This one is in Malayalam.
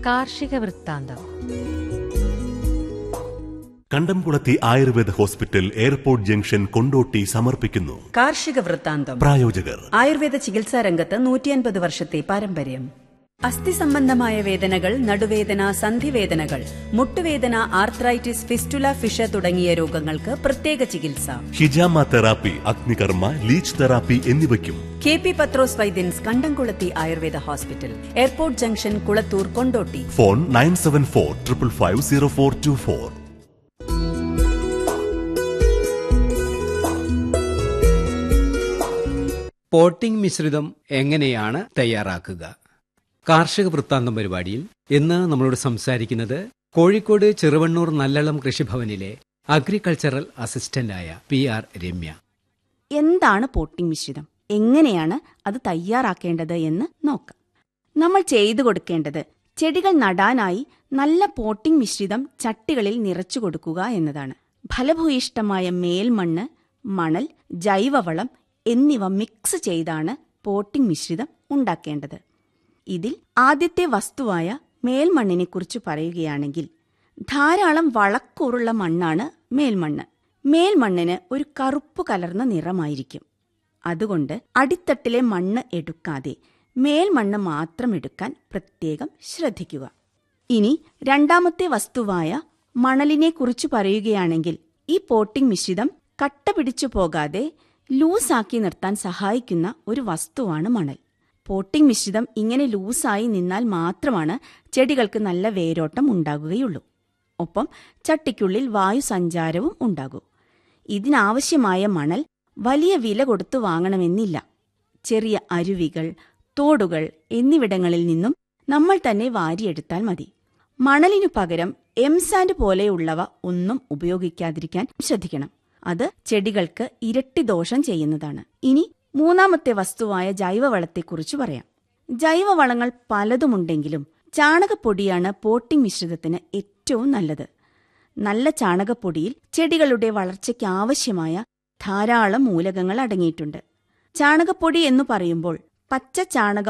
കാർഷിക വൃത്താന്തം Kandamkulathi Ayurveda hospital airport junction Kondotty സമർപ്പിക്കുന്നു കാർഷിക വൃത്താന്തം പ്രായോജകർ ആയുർവേദ ചികിത്സാ രംഗത്ത് നൂറ്റിയൻപത് വർഷത്തെ പാരമ്പര്യം അസ്ഥി സംബന്ധമായ വേദനകൾ നടുവേദന സന്ധിവേദനകൾ മുട്ടുവേദന ആർത്രൈറ്റിസ് ഫിസ്റ്റുല ഫിഷ തുടങ്ങിയ രോഗങ്ങൾക്ക് പ്രത്യേക ചികിത്സ ഹിജാമ തെറാപ്പി അഗ്നികർമ്മ ലീച്ച് തെറാപ്പി എന്നിവയ്ക്കും കെ പി പത്രോസ് വൈദ്യൻസ് Kandamkulathi Ayurveda hospital airport junction Kulathur Kondotty phone nine seven four triple five zero four two four potting മിശ്രിതം എങ്ങനെയാണ് തയ്യാറാക്കുക കാർഷിക വൃത്താന്തം പരിപാടിയിൽ ഇന്ന് നമ്മളോട് സംസാരിക്കുന്നത് കോഴിക്കോട് ചെറുവണ്ണൂർ നല്ലളം കൃഷിഭവനിലെ അഗ്രികൾച്ചറൽ അസിസ്റ്റന്റായ പി ആർ രമ്യ എന്താണ് പോട്ടിംഗ് മിശ്രിതം എങ്ങനെയാണ് അത് തയ്യാറാക്കേണ്ടത് എന്ന് നോക്കാം നമ്മൾ ചെയ്തു കൊടുക്കേണ്ടത് ചെടികൾ നടാനായി നല്ല പോട്ടിംഗ് മിശ്രിതം ചട്ടികളിൽ നിറച്ചു കൊടുക്കുക എന്നതാണ് ഫലഭൂയിഷ്ടമായ മേൽമണ്ണ് മണൽ ജൈവവളം എന്നിവ മിക്സ് ചെയ്താണ് പോട്ടിംഗ് മിശ്രിതം ഉണ്ടാക്കേണ്ടത് ഇതിൽ ആദ്യത്തെ വസ്തുവായ മേൽമണ്ണിനെക്കുറിച്ച് പറയുകയാണെങ്കിൽ ധാരാളം വളക്കൂറുള്ള മണ്ണാണ് മേൽമണ്ണ് മേൽമണ്ണിന് ഒരു കറുപ്പ് കലർന്ന നിറമായിരിക്കും അതുകൊണ്ട് അടിത്തട്ടിലെ മണ്ണ് എടുക്കാതെ മേൽമണ്ണ് മാത്രം എടുക്കാൻ പ്രത്യേകം ശ്രദ്ധിക്കുക ഇനി രണ്ടാമത്തെ വസ്തുവായ മണലിനെക്കുറിച്ച് പറയുകയാണെങ്കിൽ ഈ പോട്ടിംഗ് മിശ്രിതം കട്ട പിടിച്ചു പോകാതെ ലൂസാക്കി നിർത്താൻ സഹായിക്കുന്ന ഒരു വസ്തുവാണ് മണൽ പോട്ടിംഗ് മിശ്രിതം ഇങ്ങനെ ലൂസായി നിന്നാൽ മാത്രമാണ് ചെടികൾക്ക് നല്ല വേരോട്ടം ഉണ്ടാകുകയുള്ളൂ ഒപ്പം ചട്ടിക്കുള്ളിൽ വായു സഞ്ചാരവും ഉണ്ടാകൂ ഇതിനാവശ്യമായ മണൽ വലിയ വില കൊടുത്തു വാങ്ങണമെന്നില്ല ചെറിയ അരുവികൾ തോടുകൾ എന്നിവിടങ്ങളിൽ നിന്നും നമ്മൾ തന്നെ വാരിയെടുത്താൽ മതി മണലിനു പകരം എംസാൻഡ് പോലെയുള്ളവ ഒന്നും ഉപയോഗിക്കാതിരിക്കാൻ ശ്രദ്ധിക്കണം അത് ചെടികൾക്ക് ഇരട്ടി ദോഷം ചെയ്യുന്നതാണ് ഇനി മൂന്നാമത്തെ വസ്തുവായ ജൈവവളത്തെക്കുറിച്ച് പറയാം ജൈവവളങ്ങൾ പലതുമുണ്ടെങ്കിലും ചാണകപ്പൊടിയാണ് പോട്ടിംഗ് മിശ്രിതത്തിന് ഏറ്റവും നല്ലത് നല്ല ചാണകപ്പൊടിയിൽ ചെടികളുടെ വളർച്ചയ്ക്ക് ആവശ്യമായ ധാരാളം മൂലകങ്ങൾ അടങ്ങിയിട്ടുണ്ട് ചാണകപ്പൊടി എന്ന് പറയുമ്പോൾ പച്ച ചാണകം